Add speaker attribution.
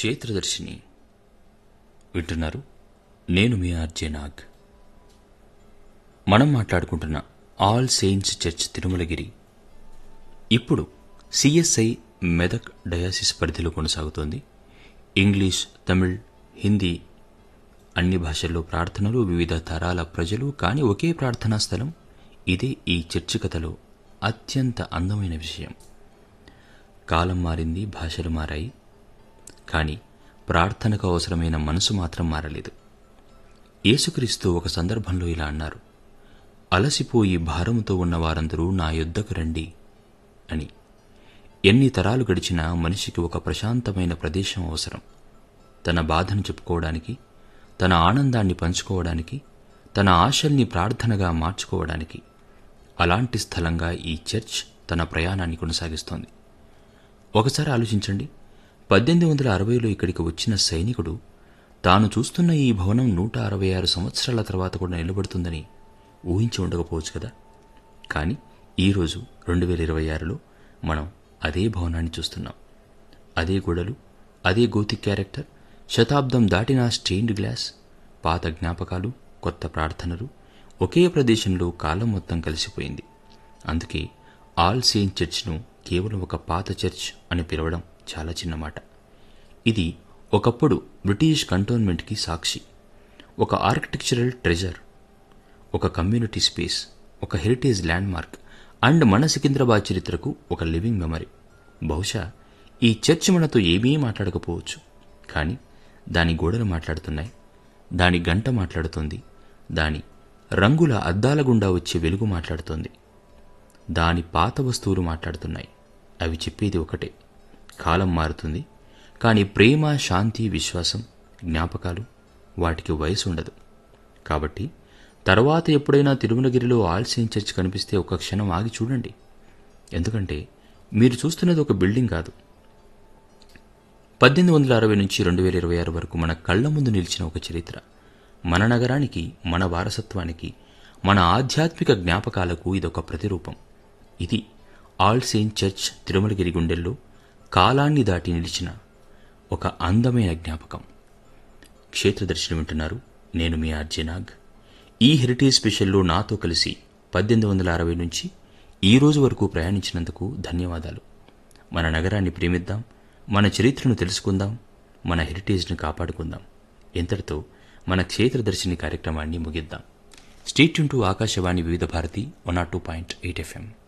Speaker 1: క్షేత్రదర్శిని వింటున్నారు నేను మీ ఆర్జే నాగ్ మనం మాట్లాడుకుంటున్న ఆల్ సెయింట్స్ చర్చ్ తిరుమలగిరి ఇప్పుడు సిఎస్ఐ మెదక్ డయాసిస్ పరిధిలో కొనసాగుతోంది ఇంగ్లీష్ తమిళ్ హిందీ అన్ని భాషల్లో ప్రార్థనలు వివిధ తరాల ప్రజలు కానీ ఒకే ప్రార్థనా స్థలం ఇదే ఈ చర్చి కథలో అత్యంత అందమైన విషయం కాలం మారింది భాషలు మారాయి కానీ ప్రార్థనకు అవసరమైన మనసు మాత్రం మారలేదు యేసుక్రీస్తు ఒక సందర్భంలో ఇలా అన్నారు అలసిపోయి భారముతో ఉన్న వారందరూ నా యొద్దకు రండి అని ఎన్ని తరాలు గడిచినా మనిషికి ఒక ప్రశాంతమైన ప్రదేశం అవసరం తన బాధను చెప్పుకోవడానికి తన ఆనందాన్ని పంచుకోవడానికి తన ఆశల్ని ప్రార్థనగా మార్చుకోవడానికి అలాంటి స్థలంగా ఈ చర్చ్ తన ప్రయాణాన్ని కొనసాగిస్తోంది ఒకసారి ఆలోచించండి పద్దెనిమిది వందల అరవైలో ఇక్కడికి వచ్చిన సైనికుడు తాను చూస్తున్న ఈ భవనం నూట అరవై ఆరు సంవత్సరాల తర్వాత కూడా నిలబడుతుందని ఊహించి ఉండకపోవచ్చు కదా కానీ ఈరోజు రెండు వేల ఇరవై ఆరులో మనం అదే భవనాన్ని చూస్తున్నాం అదే గోడలు అదే గోతిక్ క్యారెక్టర్ శతాబ్దం దాటిన స్టెయిన్డ్ గ్లాస్ పాత జ్ఞాపకాలు కొత్త ప్రార్థనలు ఒకే ప్రదేశంలో కాలం మొత్తం కలిసిపోయింది అందుకే ఆల్ సెయింట్ చర్చ్ను కేవలం ఒక పాత చర్చ్ అని పిలవడం చాలా చిన్న మాట ఇది ఒకప్పుడు బ్రిటిష్ కంటోన్మెంట్కి సాక్షి ఒక ఆర్కిటెక్చరల్ ట్రెజర్ ఒక కమ్యూనిటీ స్పేస్ ఒక హెరిటేజ్ ల్యాండ్మార్క్ అండ్ మన సికింద్రాబాద్ చరిత్రకు ఒక లివింగ్ మెమరీ బహుశా ఈ చర్చ్ మనతో ఏమీ మాట్లాడకపోవచ్చు కానీ దాని గోడలు మాట్లాడుతున్నాయి దాని గంట మాట్లాడుతుంది దాని రంగుల అద్దాల గుండా వచ్చే వెలుగు మాట్లాడుతోంది దాని పాత వస్తువులు మాట్లాడుతున్నాయి అవి చెప్పేది ఒకటే కాలం మారుతుంది కానీ ప్రేమ శాంతి విశ్వాసం జ్ఞాపకాలు వాటికి వయసు ఉండదు కాబట్టి తర్వాత ఎప్పుడైనా తిరుమలగిరిలో ఆల్సైన్ చర్చ్ కనిపిస్తే ఒక క్షణం ఆగి చూడండి ఎందుకంటే మీరు చూస్తున్నది ఒక బిల్డింగ్ కాదు పద్దెనిమిది వందల అరవై నుంచి రెండు వేల ఇరవై ఆరు వరకు మన కళ్ల ముందు నిలిచిన ఒక చరిత్ర మన నగరానికి మన వారసత్వానికి మన ఆధ్యాత్మిక జ్ఞాపకాలకు ఇదొక ప్రతిరూపం ఇది ఆల్ సెయింట్ చర్చ్ తిరుమలగిరి గుండెల్లో కాలాన్ని దాటి నిలిచిన ఒక అందమైన జ్ఞాపకం క్షేత్రదర్శనం వింటున్నారు నేను మీ ఆర్జేనాగ్ ఈ హెరిటేజ్ స్పెషల్లో నాతో కలిసి పద్దెనిమిది వందల అరవై నుంచి ఈ రోజు వరకు ప్రయాణించినందుకు ధన్యవాదాలు మన నగరాన్ని ప్రేమిద్దాం మన చరిత్రను తెలుసుకుందాం మన హెరిటేజ్ను కాపాడుకుందాం ఇంతటితో మన క్షేత్రదర్శిని కార్యక్రమాన్ని ముగిద్దాం state to Akashvani Vividh Bharati one nought two point eight FM